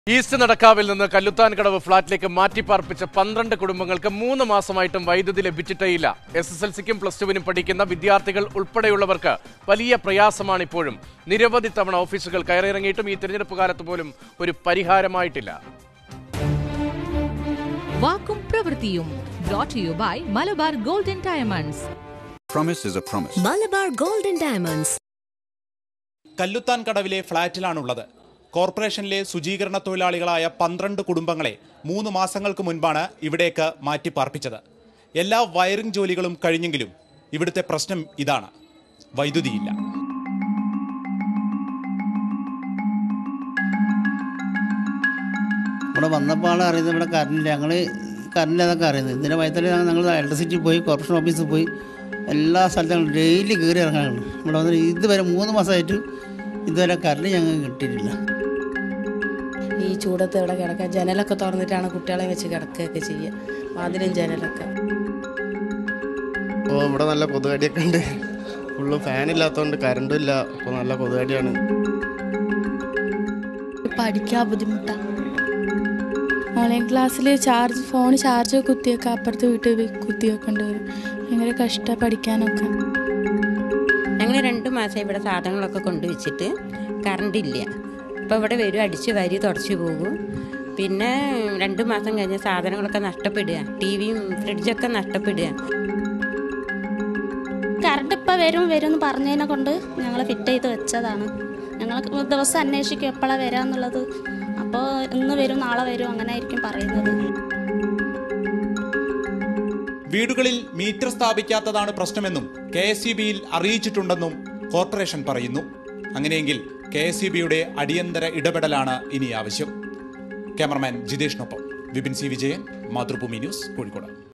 East നടക്കാവിൽ നിന്ന് കല്ലുത്താൻകടവ് ഫ്ളാറ്റിലേക്ക് മാറ്റിപ്പാർപ്പിച്ച പന്ത്രണ്ട് കുടുംബങ്ങൾക്ക് മൂന്ന് മാസമായിട്ടും വൈദ്യുതി ലഭിച്ചിട്ടേയില്ല എസ് എസ് എൽ സിക്കും പ്ലസ് ടുവിനും പഠിക്കുന്ന വിദ്യാർത്ഥികൾ ഉൾപ്പെടെയുള്ളവർക്ക് വലിയ പ്രയാസമാണ് ഇപ്പോഴും നിരവധി തവണ ഓഫീസുകൾ കയറിയിറങ്ങിയിട്ടും ഈ തിരഞ്ഞെടുപ്പ് കാലത്ത് പോലും ഒരു പരിഹാരമായിട്ടില്ല വാക്കും പ്രവൃത്തിയും brought you by Malabar golden diamonds Promise is a promise. Malabar golden diamonds Kalluthan കടവിലെ ഫ്ളാറ്റിലാണുള്ളത് കോർപ്പറേഷനിലെ ശുചീകരണ തൊഴിലാളികളായ പന്ത്രണ്ട് കുടുംബങ്ങളെ മൂന്ന് മാസങ്ങൾക്ക് മുൻപാണ് ഇവിടേക്ക് മാറ്റിപ്പാർപ്പിച്ചത് എല്ലാ വയറിംഗ് ജോലികളും കഴിഞ്ഞെങ്കിലും ഇവിടുത്തെ പ്രശ്നം ഇതാണ് വൈദ്യുതിയില്ല ഇവിടെ വന്നപ്പോഴാണ് അറിയുന്നത് ഇവിടെ കറണ്ടില്ല ഞങ്ങൾ കറണ്ടില്ലാതൊക്കെ അറിയുന്നത് ഇതിൻ്റെ വയറ്റിൽ ഞങ്ങൾ ഇലക്ട്രിസിറ്റി പോയി കോർപ്പറേഷൻ ഓഫീസിൽ പോയി എല്ലാ സ്ഥലത്തും ഡെയിലി കയറി ഇറങ്ങാനാണ് ഇവിടെ വന്നിട്ട് ഇതുവരെ മൂന്ന് മാസമായിട്ട് ഇതുവരെ കറണ്ട് ഞങ്ങൾക്ക് കിട്ടിയിട്ടില്ല ഈ ചൂടത്ത് ഇവിടെ കിടക്കുക ജനലൊക്കെ തുറന്നിട്ടാണ് കുട്ടികളെ വെച്ച് കിടക്കുകയൊക്കെ ചെയ്യുക വാതിലും ജനലൊക്കെ അപ്പോൾ ഇവിടെ നല്ല കൊതുകടിയൊക്കെ ഉണ്ട് ഫുള്ള് ഫാൻ ഇല്ലാത്തതുകൊണ്ട് കറണ്ടും ഇല്ല അപ്പോൾ നല്ല കൊതുകടിയാണ് പഠിക്കാൻ ബുദ്ധിമുട്ടാണ് ഓൺലൈൻ ക്ലാസ്സിൽ ചാർജ് ഫോൺ ചാർജ് കുത്തിയൊക്കെ അപ്പുറത്ത് വീട്ടിൽ പോയി കുത്തി വെക്കേണ്ടി വരും ഭയങ്കര കഷ്ടം പഠിക്കാനൊക്കെ ഞങ്ങൾ രണ്ട് മാസം ഇവിടെ സാധനങ്ങളൊക്കെ കൊണ്ടുവച്ചിട്ട് കറണ്ട് ഇല്ല അപ്പോൾ ഇവിടെ വരും അടിച്ച് വരി തുടച്ച് പോകും പിന്നെ രണ്ട് മാസം കഴിഞ്ഞ് സാധനങ്ങളൊക്കെ നഷ്ടപ്പെടുക ടി വിയും ഫ്രിഡ്ജൊക്കെ നഷ്ടപ്പെടുക കറണ്ട് ഇപ്പം വരും വരും എന്ന് പറഞ്ഞതിനെ കൊണ്ട് ഞങ്ങൾ ഫിറ്റ് ചെയ്ത് വെച്ചതാണ് ഞങ്ങൾ ദിവസം അന്വേഷിക്കും എപ്പോഴാണ് വരാന്നുള്ളത് അപ്പോൾ ഇന്ന് വരും നാളെ വരും അങ്ങനെ ആയിരിക്കും പറയുന്നത് വീടുകളിൽ മീറ്റർ സ്ഥാപിക്കാത്തതാണ് പ്രശ്നമെന്നും കെ എസ് സി ബിയിൽ അറിയിച്ചിട്ടുണ്ടെന്നും കോർപ്പറേഷൻ പറയുന്നു അങ്ങനെയെങ്കിൽ കെ എസ് സി ബിയുടെ അടിയന്തര ഇടപെടലാണ് ഇനി ആവശ്യം ക്യാമറമാൻ ജിതേഷിനൊപ്പം വിപിൻ സി വിജയൻ മാതൃഭൂമി ന്യൂസ് കോഴിക്കോട്